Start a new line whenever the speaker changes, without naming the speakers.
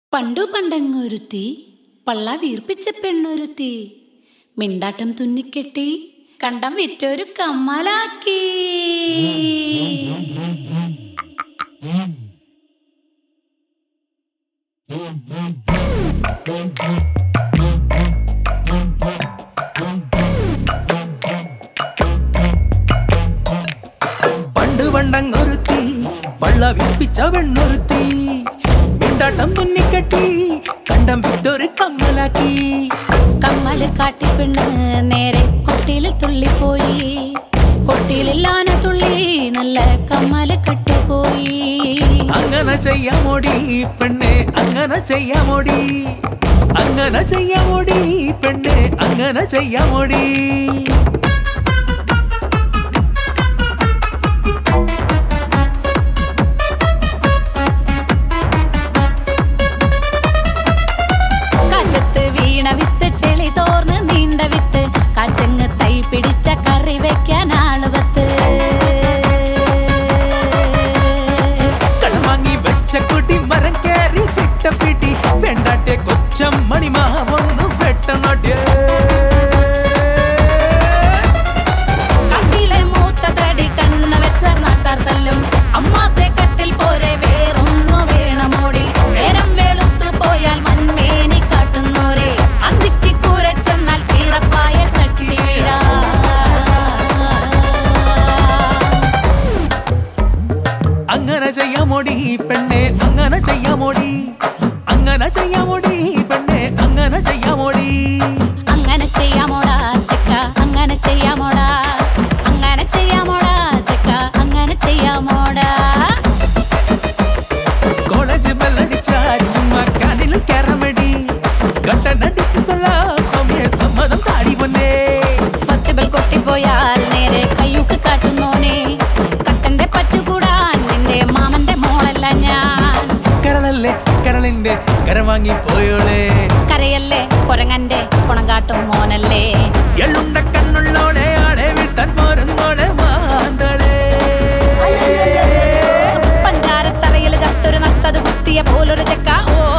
പണ്ടു പണ്ടങ്ങൊരുത്തി പള്ള വീർപ്പിച്ച പെണ്ണൊരുത്തി മിണ്ടാട്ടം തുന്നിക്കെട്ടി കണ്ടം വിറ്റൊരു കമ്മലാക്കി
പണ്ട് പണ്ടങ്ങൊരുത്തി വള്ള വിപ്പിച്ച വെണ്ണൊരുത്തി മിണ്ടാട്ടം തുന്നിക്കെട്ടി കണ്ടം വിട്ടൊരു കമ്മലാക്കി
കമ്മല് കാട്ടി പെണ്ണ് നേരെ കൊട്ടിയിൽ തുള്ളിപ്പോയി കൊട്ടിയിലാന തുള്ളി നല്ല കമ്മല് കെട്ടുപോയി
അങ്ങനെ ചെയ്യാമോടി പെണ്ണെ അങ്ങനെ ചെയ്യാമോടി അങ്ങനെ ചെയ്യാമോടി പെണ്ണെ അങ്ങനെ ചെയ്യാമോടി
കാറ്റത്ത് വീണ വിത്ത് ചെളി തോർന്ന് നീണ്ട വിത്ത് കാച്ചങ്ങ് തൈ പിടിച്ച കറി വെക്കാൻ ആളുവത്ത്
കടം വാങ്ങി വെച്ച കുട്ടി മരം കയറി വിട്ട പിടി വെണ്ടാട്ടെ കൊച്ചം മണിമാവൊന്ന് വെട്ടണോട്ടെ
കണ്ണിലെ മൂത്ത തടി കണ്ണ് വെച്ച നാട്ടാർ തല്ലും അമ്മാത്തെ കട്ടിൽ പോരെ വേറൊന്നു വേണമോടി നേരം വെളുത്തു പോയാൽ മൺമേനി കാട്ടുന്നോരെ അന്തിക്ക് കൂര ചെന്നാൽ തീറപ്പായ തട്ടി വീഴാ
അങ്ങനെ ചെയ്യാമോടി പെണ്ണെ അങ്ങനെ ചെയ്യാമോടി അങ്ങനെ ചെയ്യാമോടി പെണ്ണെ അങ്ങനെ ചെയ്യാമോടി
അങ്ങനെ ചെയ്യാമോടാ ചെക്ക അങ്ങനെ ചെയ്യാമോടാ അങ്ങനെ ചെയ്യാമോടാ ചെക്ക അങ്ങനെ ചെയ്യാമോടാ
കോളേജ് ബെല്ലടിച്ച ചുമ്മാ കാനിൽ കയറമടി കട്ടനടിച്ച് സൊല്ലാം സമയ സമ്മതം താടി പൊന്നേ
ഫസ്റ്റ് ബെൽ കൊട്ടിപ്പോയാൽ നേരെ കയ്യൂക്ക് കാട്ടുന്നോനെ കട്ടന്റെ പറ്റുകൂടാൻ നിന്റെ മാമന്റെ മോളല്ല ഞാൻ
കരളല്ലേ കരളിന്റെ കരം വാങ്ങി പോയോളെ
കരയല്ലേ കൊരങ്ങന്റെ കുണം കാട്ടും മോനല്ലേ
എള്ളുണ്ട കണ്ണുള്ളോളെ ആളെ വീട്ടാൻ പോരുന്നോളെ മാന്തളെ
പഞ്ചാരത്തറയിൽ ചത്തൊരു നത്തത് കുത്തിയ പോലൊരു ചെക്ക ഓ